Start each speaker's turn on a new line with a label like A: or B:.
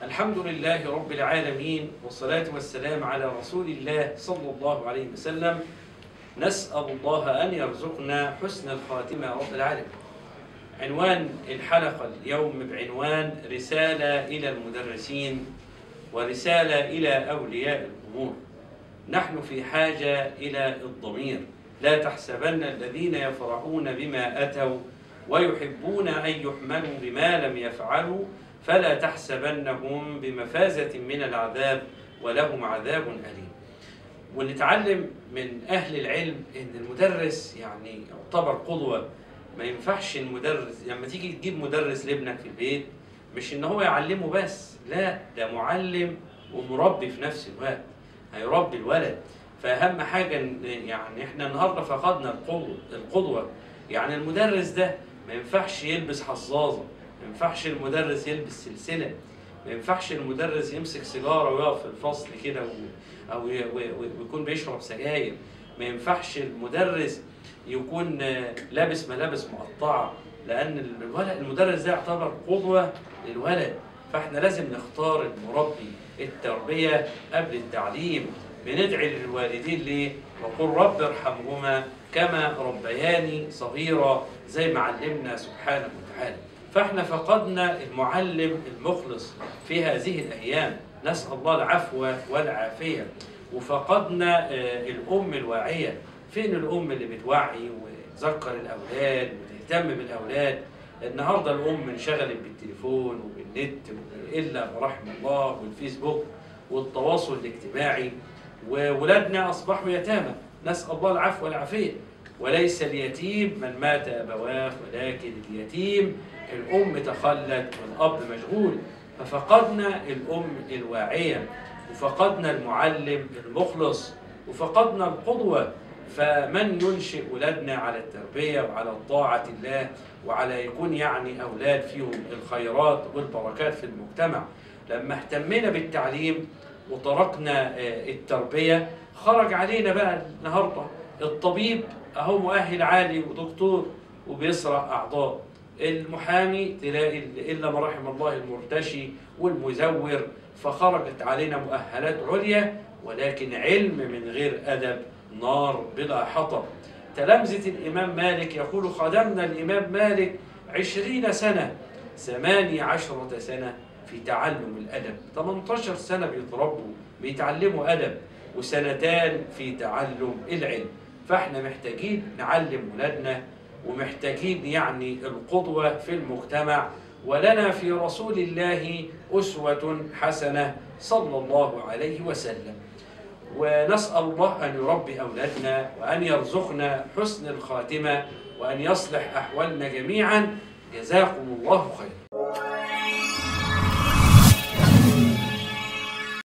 A: الحمد لله رب العالمين والصلاة والسلام على رسول الله صلى الله عليه وسلم نسأل الله أن يرزقنا حسن الخاتمة رب العالمين عنوان الحلقة اليوم بعنوان رسالة إلى المدرسين ورسالة إلى أولياء الأمور نحن في حاجة إلى الضمير لا تحسبن الذين يفرحون بما أتوا ويحبون أن يحملوا بما لم يفعلوا فلا تحسبنهم بمفازة من العذاب ولهم عذاب أليم ونتعلم من أهل العلم إن المدرس يعني يعتبر قدوة ما ينفعش المدرس لما تيجي تجيب مدرس لابنك في البيت مش إن هو يعلمه بس لا ده معلم ومربي في نفس الوقت هيربي الولد فأهم حاجة إن يعني إحنا النهاردة فقدنا القدوة القدوة يعني المدرس ده ما ينفعش يلبس حظاظة ما ينفعش المدرس يلبس سلسلة ما ينفعش المدرس يمسك سيجارة ويقف في الفصل كده و- أو ي- و- و- ويكون بيشرب سجاير ما ينفعش المدرس يكون آه، لابس ملابس مقطعة لأن الولد المدرس ده يعتبر قدوة للولد فاحنا لازم نختار المربي التربية قبل التعليم بندعي للوالدين ليه؟ وقل رب ارحمهما كما ربياني صغيرا زي ما علمنا سبحانه وتعالى فاحنا فقدنا المعلم المخلص في هذه الايام نسال الله العفو والعافيه وفقدنا آه، الام الواعيه فين الام اللي بتوعي وتذكر الاولاد وتهتم بالاولاد النهارده الام انشغلت بالتليفون وبالنت الا ما رحم الله والفيسبوك والتواصل الاجتماعي وولادنا اصبحوا يتامى نسال الله العفو والعافيه وليس اليتيم من مات ابواه ولكن اليتيم الام تخلت والاب مشغول ففقدنا الام الواعيه وفقدنا المعلم المخلص وفقدنا القدوه فمن ينشئ ولادنا على التربيه وعلى طاعه الله وعلى يكون يعني اولاد فيهم الخيرات والبركات في المجتمع لما اهتمينا بالتعليم وتركنا آه، التربيه خرج علينا بقى النهارده الطبيب اهو مؤهل عالي ودكتور وبيسرق اعضاء المحامي تلاقي الا ما رحم الله المرتشي والمزور فخرجت علينا مؤهلات عليا ولكن علم من غير ادب نار بلا حطب تلامذة الإمام مالك يقول خدمنا الإمام مالك عشرين سنة ثماني عشرة سنة في تعلم الأدب 18 سنة بيتربوا بيتعلموا أدب وسنتان في تعلم العلم فاحنا محتاجين نعلم ولادنا ومحتاجين يعني القدوة في المجتمع ولنا في رسول الله أسوة حسنة صلى الله عليه وسلم ونسأل الله أن يربي أولادنا وأن يرزقنا حسن الخاتمة وأن يصلح أحوالنا جميعا جزاكم الله خيرا